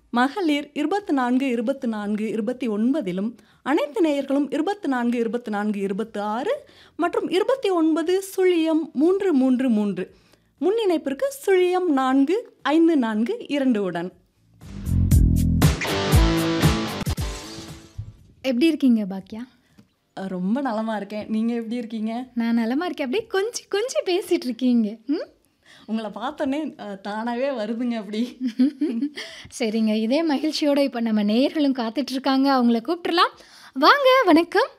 மகளிர் இருபத்து நான்கு இருபத்து நான்கு இருபத்தி ஒன்பதிலும் அனைத்து நேயர்களும் இருபத்து நான்கு இருபத்து நான்கு இருபத்து ஆறு மற்றும் இருபத்தி ஒன்பது சுழியம் மூன்று மூன்று மூன்று முன்னிணைப்பிற்கு சுழியம் நான்கு ஐந்து நான்கு இரண்டு உடன் எப்படி இருக்கீங்க பாக்கியா அஹ், ரொம்ப நலமா இருக்கேன் நீங்க எப்படி இருக்கீங்க நான் நலமா இருக்கேன் அப்படியே கொஞ்சம் கொஞ்சம் பேசிட்டு இருக்கீங்க ம் உங்களை பார்த்தோன்னே அஹ், தானாவே வருதுங்க அப்படி சரிங்க இதே மகிழ்ச்சியோட இப்போ நம்ம நேயர்களும் காத்துட்டு இருக்காங்க அவங்கள கூப்பிட்டுறலாம் வாங்க வணக்கம்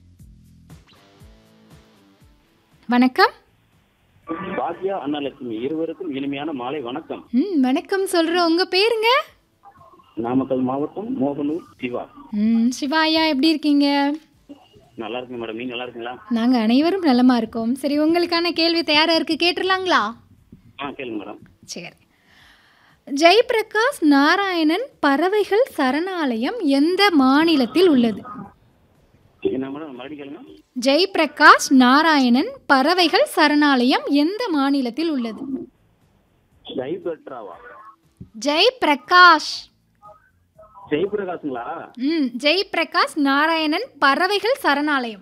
வணக்கம் பாக்யா அன்னலட்சுமி இருவருக்கும் இனிமையான மாலை வணக்கம் ம் வணக்கம் சொல்கிறோம் உங்கள் பேருங்க நாமக்கல் மாவட்டம் மோகனூர் சிவா ம் சிவாயா எப்படி இருக்கீங்க நல்லா இருக்கு மேடம் நீங்க நல்லா இருக்கீங்களா நாங்கள் அனைவரும் நலமா இருக்கோம் சரி உங்களுக்கான கேள்வி தயாராக இருக்குது கேட்டுடலாங்களா ஆ கேளுங்க மேடம் சரி ஜெயபிரகாஷ் நாராயணன் பறவைகள் சரணாலயம் எந்த மாநிலத்தில் உள்ளது என்ன மேடம் மறுபடியும் கேளுங்க ஜெயபிரகாஷ் நாராயணன் பறவைகள் சரணாலயம் எந்த மாநிலத்தில் உள்ளது ஜெய் பெட்ராவா ஜெயபிரகாஷ் ஜெயபிரகாஷுங்களா ம் ஜெயபிரகாஷ் நாராயணன் பறவைகள் சரணாலயம்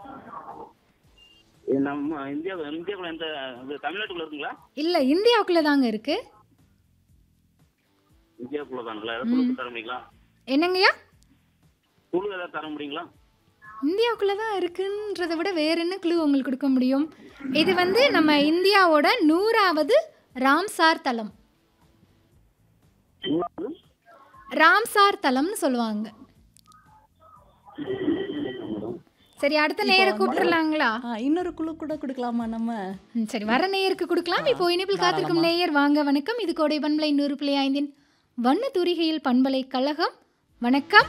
இது நம்ம இந்தியா இந்தியாவுல எந்த இது தமிழ்நாட்டுக்குள்ள இருக்குங்களா இல்லை இந்தியாவுக்குள்ளே தாங்க இருக்கு இந்தியாவுக்குள்ள தானுங்களா ஏதாவது குழு தர முடியுங்களா என்னங்கய்யா குழு ஏதாவது தர முடியுங்களா இந்தியாவுக்குள்ளே தான் இருக்குன்றதை விட வேற என்ன க்ளூ உங்களுக்கு கொடுக்க முடியும் இது வந்து நம்ம இந்தியாவோட நூறாவது ராம்சார் தலம் ராம்சார் தலம்னு சொல்லுவாங்க சரி அடுத்த நேர கூப்பிட்டுலாங்களா அஹ், இன்னொரு குழு கூட கொடுக்கலாமா நம்ம ம், சரி வர நேயருக்கு கொடுக்கலாம் இப்போ இணைப்பில் காத்திருக்கும் நேயர் வாங்க வணக்கம் இது கோடை பண்பலை நூறு புள்ளி ஐந்தின் வண்ண தூரிகையில் பண்பலை கழகம் வணக்கம்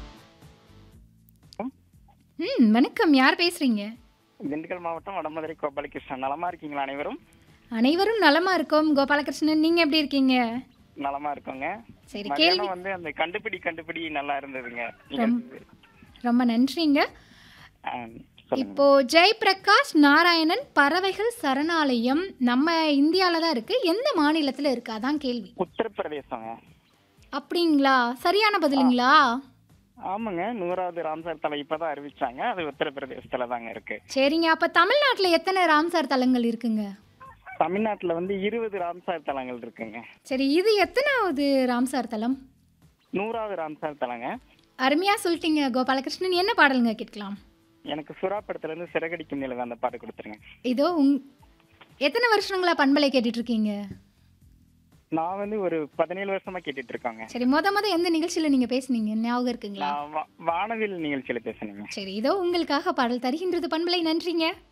ம் வணக்கம் யார் பேசுறீங்க திண்டுக்கல் மாவட்டம் வடமதுரை கோபாலகிருஷ்ணன் நலமா இருக்கீங்களா அனைவரும் அனைவரும் நலமா இருக்கோம் கோபாலகிருஷ்ணன் நீங்க எப்படி இருக்கீங்க நலமா இருக்கோங்க சரி கேள்வி மதியானம் வந்து அந்த கண்டுபிடி கண்டுபிடி நல்லா இருந்ததுங்க நிகழ்ச்சி. ரொம்ப நன்றிங்க ஆ, சொல்லுங்க இப்போ ஜெயபிரகாஷ் நாராயணன் பறவைகள் சரணாலயம் நம்ம இந்தியால தான் இருக்கு எந்த மாநிலத்துல இருக்கு அதான் கேள்வி உத்தரப்பிரதேசங்க அப்படிங்களா சரியான பதிலுங்களா ஆமாங்க நூறாவது ராம்சார் தலை இப்பதான் அறிவிச்சாங்க அது உத்தரப்பிரதேசத்துல தாங்க இருக்கு சரிங்க அப்ப தமிழ்நாட்டுல எத்தனை ராம்சார் தலங்கள் இருக்குங்க தமிழ்நாட்டுல வந்து இருபது ராம்சார் தலங்கள் இருக்குங்க சரி இது எத்தனாவது ராம்சார் தலம் நூறாவது ராம்சார் தலங்க அருமையா சொல்லிட்டீங்க கோபாலகிருஷ்ணன் என்ன பாடலுங்க கேட்கலாம் எனக்கு சுறா படத்துல இருந்து சிறகடிக்கும் நிலவு அந்த பாட்டு கொடுத்துருங்க இதோ உங் எத்தனை வருஷங்களா பண்பலை கேட்டுட்டு இருக்கீங்க நான் வந்து ஒரு பதினேழு வருஷமா கேட்டுட்டு இருக்காங்க சரி மொத மொத எந்த நிகழ்ச்சியில நீங்க பேசுனீங்க ஞாபகம் இருக்குங்களா நான் வா- வானவில் நிகழ்ச்சியில பேசுனீங்க சரி இதோ உங்களுக்காக பாடல் தருகின்றது பண்பலை நன்றிங்க